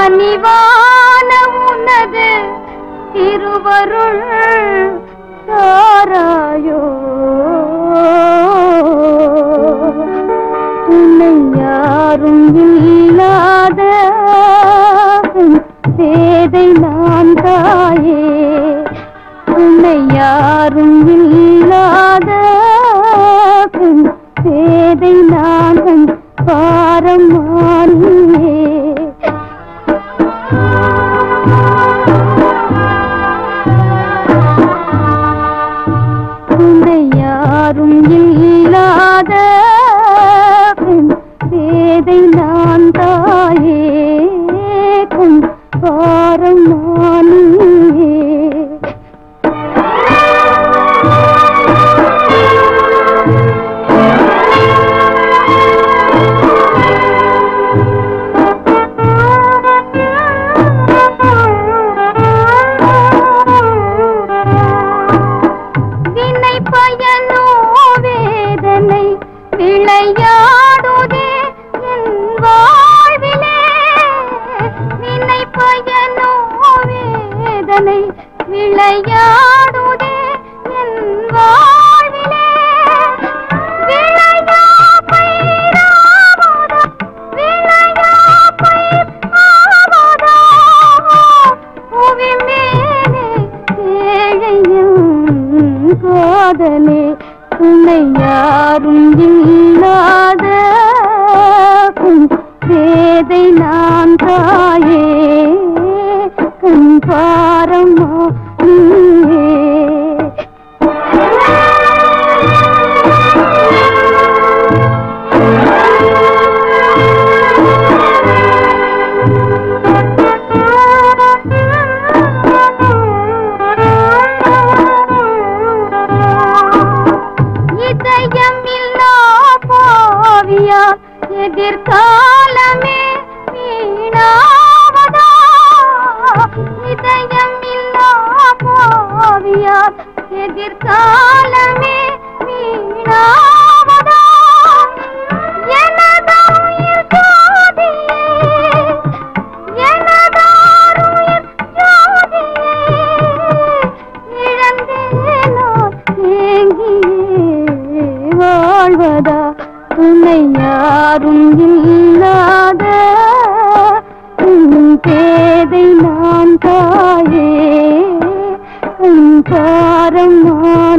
கனிவான உனது திருவருள் தாராயோ துணை யாரும் இல்லாத சேதை நான் தாயே துணை யாரும் இல்லாத சேதை நான் பாரமானியே துணை யாரும் இல்லாத சேதை நான் தாயே கண் பாரமானியே வினை பயனோ வேதனை விளையாடுதே என் வாழ்விலே வினை பயனோ வேதனை விளையாடுதே என் வாழ்விலே விளையா பயிராவதா விளையா பயிராவதா புவி மேலே ஏழையும் காதலே துணை யாரும் இல்லாத வேதை நான் தாயே கண் பாரமா நீயே இதயமில்லா பாவியா எதிர்காலமே வீணாவதா இதயமில்லா பாவியா எதிர்காலமே வீணாவதா எனதாயுயிர் ஜோதியே எனதாருயிர் ஜோதியே இழந்தேனோ ஏங்கியே வாழ்வதா துணை யாரும் இல்லாத உன் பேதை நான் தாயே கண் பாரமா